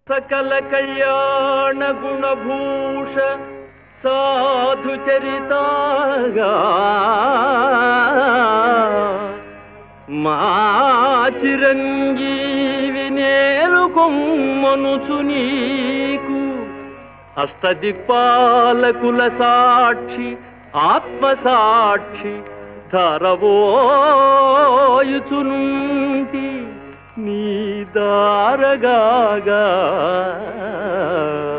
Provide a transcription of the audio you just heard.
సకల కళ్యాణ గుణభూష సాధు చరితాగా మా చిరంజీవి నేరుకొమ్మనుచు నీకు అష్టదిక్పాలకుల సాక్షి ఆత్మసాక్షి ధరవోయుచునుంటి నీ దారగాగా